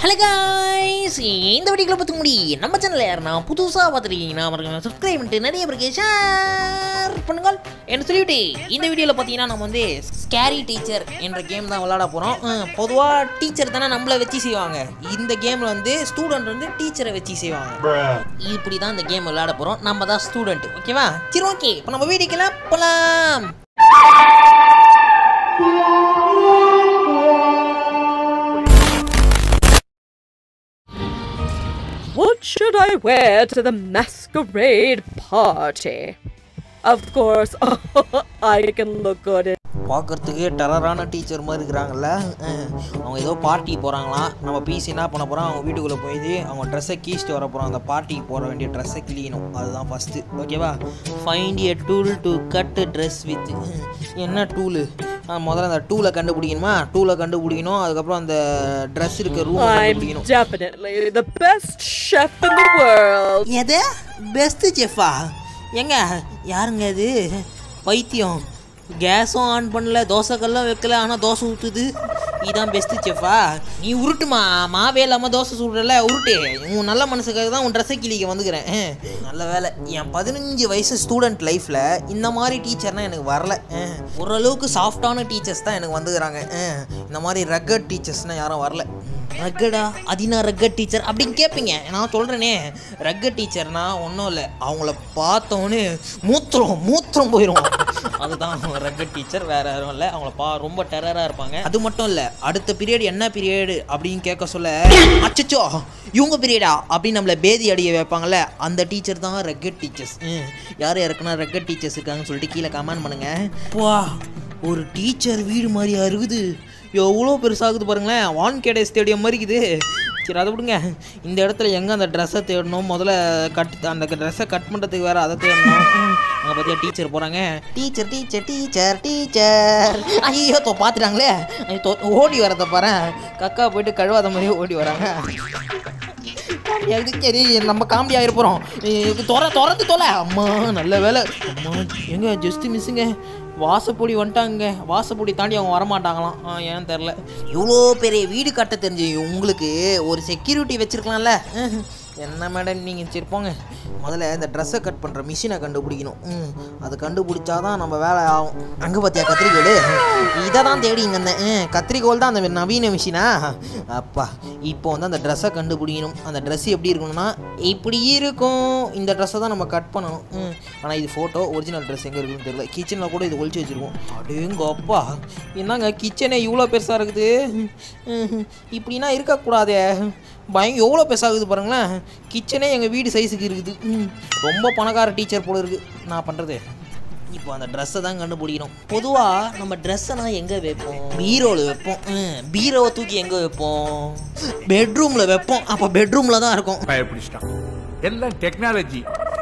Hello guys இந்த வீடியோவில் பார்த்துக்க முடி நம்ம சேனலில் யாருன்னா புதுசாக பார்த்துருக்கீங்கன்னா மறக்காம சப்ஸ்கிரைப் பண்ணிட்டு நிறைய பேருக்கு ஷேர் பண்ணுங்கள் என்ன சொல்லிவிட்டு இந்த வீடியோவில் பார்த்தீங்கன்னா நம்ம வந்து ஸ்கேரி டீச்சர் என்ற கேம் தான் விளாட போகிறோம் பொதுவாக டீச்சர் தானே நம்மளை வச்சு செய்வாங்க இந்த கேமில் வந்து ஸ்டூடெண்ட் வந்து டீச்சரை வச்சு செய்வாங்க இப்படி தான் இந்த கேம் விளையாட போகிறோம் நம்ம தான் ஸ்டூடெண்ட் ஓகேவா சரி ஓகே இப்போ நம்ம வீடியோக்கெல்லாம் போகலாம் What should I wear to the masquerade party? Of course, I can look good in. பார்க்கறதுக்கு டெரரான டீச்சர் மாதிரி இருக்கிறாங்கல்ல அஹ், அவங்க ஏதோ பார்ட்டி போகிறாங்களாம் நம்ம பிசி என்ன பண்ண போகிறோம் அவங்க வீட்டுக்குள்ளே போய் அவங்க ட்ரெஸ்ஸை கீச்சிட்டு வர போகிறோம் அந்த பார்ட்டிக்கு போட வேண்டிய ட்ரெஸ்ஸை கிளீனும் அதுதான் ஃபஸ்ட்டு ஓகேவா find a tool to cut dress with என்ன டூலு முதல்ல அந்த டூலை கண்டுபிடிக்கணுமா டூலை கண்டுபிடிக்கணும் அதுக்கப்புறம் அந்த ட்ரெஸ் இருக்க ரூம் I'm கண்டுபிடிக்கணும் definitely the best chef in the world. எது பெஸ்ட்டு செஃப்பா எங்க யாருங்க இது பைத்தியம் கேஸும் ஆன் பண்ணல தோசைக்கல்லாம் வைக்கல ஆனால் தோசை ஊற்றுது இதான் பெஸ்ட்டு செஃப்பா நீ உருட்டுமா மாவே இல்லாமல் தோசை சுடுறல உருட்டு உன் நல்ல மனசுக்காக தான் உன் ட்ரெஸ்ஸை கிளிக்க வந்துக்கிறேன் அஹ், நல்ல வேலை என் பதினஞ்சு வயசு ஸ்டூடெண்ட் லைஃப்பில் இந்த மாதிரி டீச்சர்னால் எனக்கு வரல அஹ், ஓரளவுக்கு சாஃப்டான டீச்சர்ஸ் தான் எனக்கு வந்துக்கிறாங்க அஹ், இந்த மாதிரி ரக்கட் டீச்சர்ஸ்னால் யாரும் வரல ரக்கடா அதினா ரக்கட் டீச்சர் அப்படின்னு கேட்பீங்க நான் சொல்கிறேனே ரக்கட் டீச்சர்னா ஒன்றும் இல்லை அவங்கள பார்த்தோன்னே மூத்திரம் மூத்திரம் போயிடும் அதுதான் ரக்கட் டீச்சர் வேற யாரும் இல்லை அவங்கள பா ரொம்ப டெரராக இருப்பாங்க அது மட்டும் இல்லை அடுத்த பீரியட் என்ன பீரியடு அப்படின்னு கேட்க சொல்ல அச்சச்சோ இவங்க பீரியடா அப்படின்னு நம்மளை பேதி அடிய வைப்பாங்கல்ல அந்த டீச்சர் தான் ரெக்கட் டீச்சர்ஸ் யார் யாருக்குன்னா ரெக்கட் டீச்சர்ஸ் இருக்காங்கன்னு சொல்லிட்டு கீழே கமெண்ட் பண்ணுங்க பா ஒரு டீச்சர் வீடு மாதிரியா இருக்குது எவ்வளோ பெருசாகுது பாருங்களேன் வான்கேடே ஸ்டேடியம் மாதிரி இருக்குது சரி அதை விடுங்க இந்த இடத்துல எங்கே அந்த ட்ரெஸ்ஸை தேடணும் முதல்ல கட் அந்த ட்ரெஸ்ஸை கட் பண்ணுறதுக்கு வேறு அதை தேடணும் அங்கே பார்த்தியா டீச்சர் போகிறாங்க டீச்சர் டீச்சர் டீச்சர் டீச்சர் ஐயோ தோ பார்த்துட்டாங்களே ஐயோ, தோ- ஓடி வரதை பாரு கக்கா போயிட்டு கழுவாத மாதிரியே ஓடி வராங்க எதுக்கு சரி நம்ம காமெடி ஆகிருப்போம் தொற திறந்து தொலை அம்மா நல்ல வேலை அம்மா எங்க ஜஸ்ட் மிஸ்ஸுங்க வாசப்பொடி வந்துட்டாங்க வாசப்பொடி தாண்டி அவங்க வரமாட்டாங்களாம் ஆ, ஏன்னு தெரில இவ்வளோ பெரிய வீடு கட்ட தெரிஞ்சு உங்களுக்கு ஒரு செக்யூரிட்டி வச்சிருக்கலாம்ல என்ன மேடம் நீங்கள் சரி போங்க முதல்ல இந்த ட்ரெஸ்ஸை கட் பண்ணுற மிஷினை கண்டுபிடிக்கணும் ம் அது கண்டுபிடிச்சாதான் நம்ம வேலை ஆகும் அங்கே பார்த்தியா கத்திரிக்கோல் இதை தான் தேடி இங்கே இருந்தேன் ம், கத்திரிக்கோல் தான் அந்த நவீன மிஷினா அப்பா இப்போ வந்து அந்த ட்ரெஸ்ஸை கண்டுபிடிக்கணும் அந்த ட்ரெஸ் எப்படி இருக்கணும்னா இப்படி இருக்கும் இந்த ட்ரெஸ்ஸை தான் நம்ம கட் பண்ணணும் ம் ஆனால் இது ஃபோட்டோ ஒரிஜினல் ட்ரெஸ் எங்கே இருக்குன்னு தெரியல கிச்சனில் கூட இது ஒழிச்சு வச்சுருக்கோம் அப்படிங்க அப்பா என்னங்க கிச்சனே இவ்வளோ பெருசாக இருக்குது ம், இப்படின்னா இருக்கக்கூடாதே பயம் எவ்வளோ பெருசாகுது பாருங்களேன் கிச்சனே எங்கள் வீடு சைஸுக்கு இருக்குது ம், ரொம்ப பணக்கார டீச்சர் போல இருக்குது நான் பண்ணுறது இப்போ அந்த ட்ரெஸ்ஸை தான் கண்டுபிடிக்கணும் பொதுவாக நம்ம ட்ரெஸ்ஸை நான் எங்கே வைப்போம் பீரோவில் வைப்போம் ம், பீரோவை தூக்கி எங்கே வைப்போம் பெட்ரூமில் வைப்போம் அப்போ பெட்ரூமில் தான் இருக்கும் பயப்பிடிச்சிட்டான் எல்லாம் டெக்னாலஜி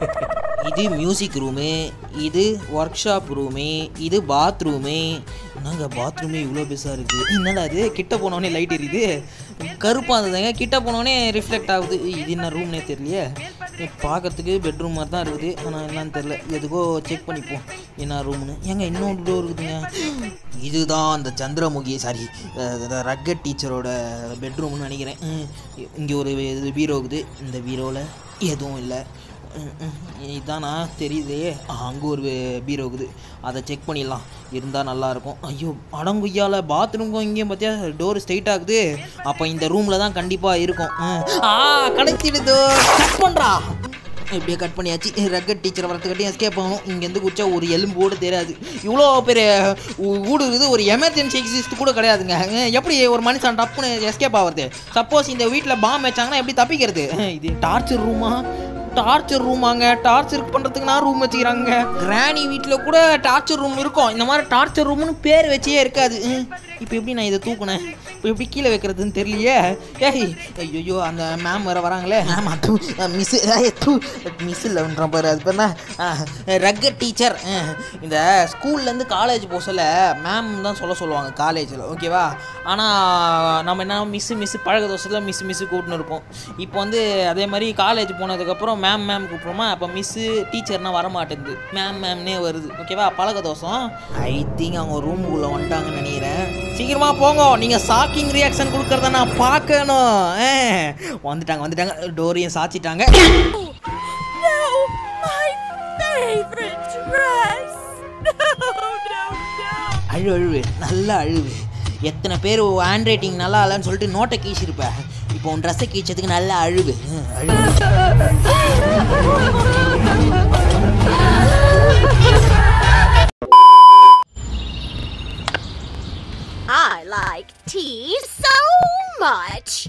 இது மியூசிக் ரூமு இது ஒர்க் ஷாப் ரூமு இது பாத்ரூமு என்னங்க பாத்ரூமே இவ்வளோ பெருசாக இருக்குது என்னடா இது கிட்ட போனோடனே லைட் எரியுது கருப்பாக இருந்ததுங்க கிட்ட போனோடனே ரிஃப்ளெக்ட் ஆகுது இது என்ன ரூம்னே தெரியலையே பார்க்கறதுக்கு பெட்ரூம் மாதிரி தான் இருக்குது ஆனால் என்னன்னு தெரில எதுக்கோ செக் பண்ணிப்போம் என்ன ரூம்னு ஏங்க இன்னொரு டோர் இருக்குதுங்க இதுதான் அந்த சந்திரமுகி சாரி ரக்கட் டீச்சரோட பெட்ரூம்னு நினைக்கிறேன் இங்கே ஒரு இது பீரோ இருக்குது இந்த பீரோவில் எதுவும் இல்லை ம், ம். இதானா தெரியுதே அங்கே ஒரு பீரோ இருக்குது அதை செக் பண்ணிடலாம் இருந்தால் நல்லாயிருக்கும் ஐயோ அடங்குய்யால பாத்ரூம்க்கும் இங்கேயும் பார்த்தியா டோர் ஸ்ட்ரைட் ஆகுது அப்போ இந்த ரூமில் தான் கண்டிப்பாக இருக்கும் ம். ஆ கிடைச்சிடுதோ கட் பண்ணுறா இப்படியே கட் பண்ணியாச்சு ரக்கட் டீச்சர் வரத்துக்கிட்டே எஸ்கேப் ஆகணும் இங்கேருந்து குச்சா ஒரு எலும்பு கூட தெரியாது இவ்வளோ பெரிய ஊ- வீடு இருக்குது ஒரு எமர்ஜென்சி எக்ஸிஸ்ட் கூட கிடையாதுங்க அஹ் எப்படி ஒரு மனுஷன் டப்புன்னு எஸ்கேப் ஆகுறது சப்போஸ் இந்த வீட்டில் பாம் வச்சாங்கன்னா எப்படி தப்பிக்கிறது அஹ் இது டார்ச்சர் ரூமா டார்ச்சர் ரூமாங்க டார்ச்சர் பண்ணுறதுக்கு நான் ரூம் வச்சுக்கிறாங்க கிராணி வீட்டில் கூட டார்ச்சர் ரூம் இருக்கும் இந்த மாதிரி டார்ச்சர் ரூம்னு பேர் வச்சே இருக்காது இப்போ எப்படி நான் இதை தூக்குனேன் இப்போ எப்படி கீழே வைக்கிறதுன்னு தெரியலையே ஏய் ஐயோ அந்த மேம் வேறு வராங்களே மேம் அது மிஸ் மிஸ் இல்லைன்ற பாரு அது பேர் என்ன ரக்கட் டீச்சர் இந்த ஸ்கூல்லேருந்து காலேஜ் போக சொல்ல மேம் தான் சொல்ல சொல்லுவாங்க காலேஜில் ஓகேவா ஆனால் நம்ம என்ன மிஸ்ஸு மிஸ்ஸு பழக தோசத்தில் மிஸ் மிஸ்ஸு கூப்பிட்டு இருப்போம் இப்போ வந்து அதே மாதிரி காலேஜ் போனதுக்கப்புறம் மேம் மேம் கூப்பிட்றோமா அப்போ மிஸ்ஸு டீச்சர்னால் வர மாட்டேங்குது மேம் மேம்னே வருது ஓகேவா பழக தோசம் ஐ திங்க் அவங்க ரூமுக்குள்ளே வந்துட்டாங்கன்னு நினைக்கிறேன் சீக்கிரமா போங்க நீங்க ஷாக்கிங் ரியாக்ஷன் கொடுக்கறத நான் பார்க்கணும் ஆ, வந்துட்டாங்க வந்துட்டாங்க டோரையும் சாச்சிட்டாங்க No, my favorite dress. No, no, no. அழு அழுவு நல்லா அழுவு எத்தனை பேர் ஹேண்ட் ரைட்டிங் நல்லா இல்லைன்னு சொல்லிட்டு நோட்டை கீச்சிருப்ப இப்போ உன் ட்ரெஸ்ஸை கீச்சதுக்கு நல்லா அழுவு ம், அழுவு I like tea so much.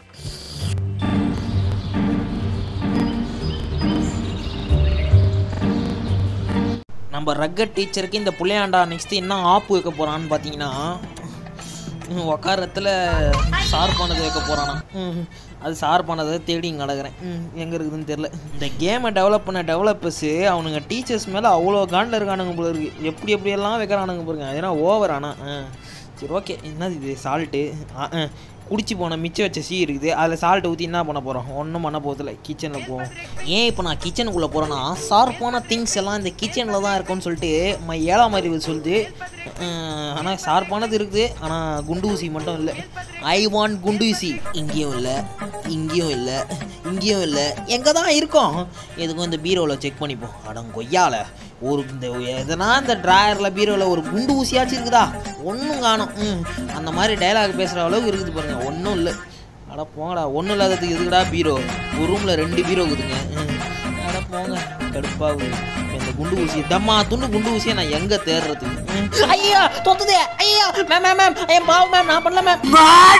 நம்ம ரக்கட் டீச்சருக்கு இந்த புள்ளையாண்டா நெக்ஸ்ட் என்ன ஆப்பு வைக்க போறான்னு பார்த்தீங்கன்னா ம், உக்காரத்துல சார் பண்ணது வைக்க போறானா ம், அது சார் பண்ணதை தேடி இங்கே நடக்கிறேன் எங்கே இருக்குதுன்னு தெரில இந்த கேமை டெவலப் பண்ண டெவலப்பர்ஸு அவனுங்க டீச்சர்ஸ் மேலே அவ்வளோ காண்டில் இருக்கானுங்க போல இருக்கு எப்படி எப்படியெல்லாம் வைக்கிறானுங்க பாருங்க அதெல்லாம் ஓவர் ஆனால் சரி ஓகே என்னது இது சால்ட்டு குடிச்சு போன மிச்சம் வச்ச சீ இருக்குது அதில் சால்ட்டை ஊற்றி என்ன பண்ண போகிறோம் ஒன்றும் பண்ண போகிறதில்ல கிச்சனில் போவோம் ஏன் இப்போ நான் கிச்சனுக்குள்ளே போகிறேன்னா ஷார்ப்பான திங்ஸ் எல்லாம் இந்த கிச்சனில் தான் இருக்கும்னு சொல்லிட்டு மை ஏழாம் அறிவு சொல்லுது ஆனால் ஷார்ப்பானது இருக்குது ஆனால் குண்டு ஊசி மட்டும் இல்லை ஐ வாண்ட் குண்டு ஊசி இங்கேயும் இல்லை இங்கேயும் இல்லை இங்கேயும் இல்லை எங்கே தான் இருக்கோம் எதுக்கும் இந்த பீரோவில் செக் பண்ணிப்போம் அடம் கொய்யால ஒரு இந்த எதனா இந்த ட்ராயரில் பீரோவில் ஒரு குண்டு ஊசியாச்சும் இருக்குதா ஒன்றும் காணும் ம் அந்த மாதிரி டைலாக் பேசுகிற அளவுக்கு இருக்குது பாருங்க ஒன்றும் இல்லை அட போங்கடா ஒன்றும் இல்லாததுக்கு எதுக்குடா பீரோ ஒரு ரூமில் ரெண்டு பீரோ இருக்குதுங்க ம் அட போங்க கடுப்பாகுது இந்த குண்டு ஊசி தம்மா துண்டு குண்டு ஊசியை நான் எங்கே தேடுறது ம். ஐயா தொத்துதே ஐயா மேம் மேம் மேம் ஐயா பாவம் மேம் நான் பண்ணல மேம்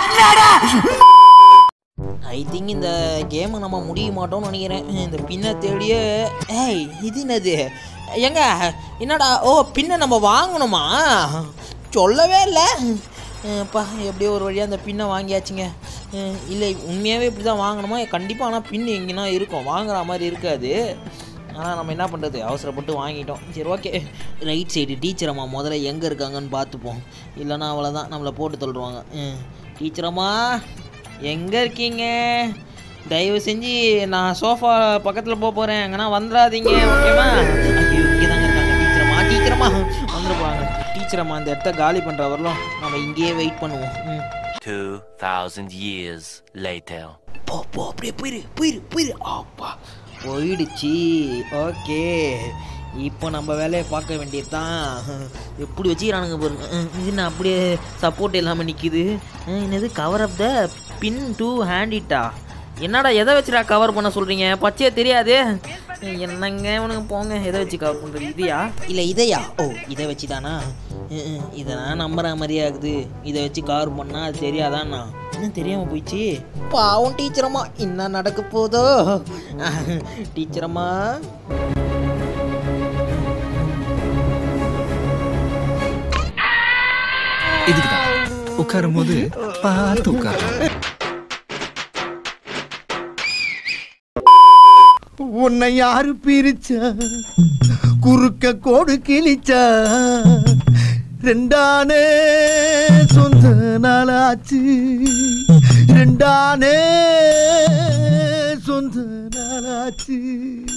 ஐ திங்க் இந்த கேமை நம்ம முடிய மாட்டோம்னு நினைக்கிறேன் இந்த பின்னை தேடியே ஏய் இது என்னது ஏங்க என்னடா ஓ பின்னை நம்ம வாங்கணுமா சொல்லவே இல்லை அப்பா எப்படியோ ஒரு வழியாக அந்த பின்னை வாங்கியாச்சுங்க அஹ், இல்லை உண்மையாகவே இப்படி தான் வாங்கணுமா கண்டிப்பாக ஆனால் பின் எங்கேனா இருக்கும் வாங்குற மாதிரி இருக்காது ஆனால் நம்ம என்ன பண்ணுறது அவசரப்பட்டு வாங்கிட்டோம் சரி ஓகே ரைட் சைடு டீச்சர் அம்மா முதல்ல எங்கே இருக்காங்கன்னு பார்த்துப்போம் இல்லைன்னா அவ்வளோதான் நம்மளை போட்டு தள்ளுவாங்க டீச்சர் அம்மா எங்கே இருக்கீங்க தயவு செஞ்சு நான் சோஃபா பக்கத்தில் போக போகிறேன் அங்கன்னா வந்துடாதீங்க ஓகேவா ஐயோ இங்கே தாங்க இருக்காங்க டீச்சரம்மா டீச்சரம்மா வந்துட போகிறாங்க டீச்சரம்மா இந்த இடத்த காலி பண்ணுற வரலாம் நம்ம இங்கேயே வெயிட் பண்ணுவோம் ம் 2,000 years later. போ போ அப்படியே போயிரு போயிரு போயிரு அப்பா போயிடுச்சு ஓகே இப்போ நம்ம வேலையை பார்க்க வேண்டியது தான் எப்படி வச்சுக்கிறானுங்க பாருங்க ம், இது என்ன அப்படியே சப்போர்ட் இல்லாமல் நிற்கிது என்னது cover up the pin to hand இட்டா என்னடா எதை வச்சுடா கவர் பண்ண சொல்கிறீங்க பச்சையே தெரியாது என்னங்க இவனுங்க போங்க எதை வச்சு கவர் பண்ணுறது இதையா இல்லை இதையா ஓ இதை வச்சு தானா இதை நான் நம்புற மாதிரியே ஆகுது இதை வச்சு கவர் பண்ணால் அது தெரியாதாண்ணா இன்னும் தெரியாமல் போயிடுச்சு பாவம் டீச்சரம்மா என்ன நடக்க போதோ டீச்சரம்மா இதுக்குதான் உட்காரும் போது பார்த்து உட்காரணும் உன்னை யாரு பிரிச்சா குறுக்க கோடு கிழிச்சா ரெண்டானே சொந்த நாளாச்சு ரெண்டானே சொந்த நாளாச்சு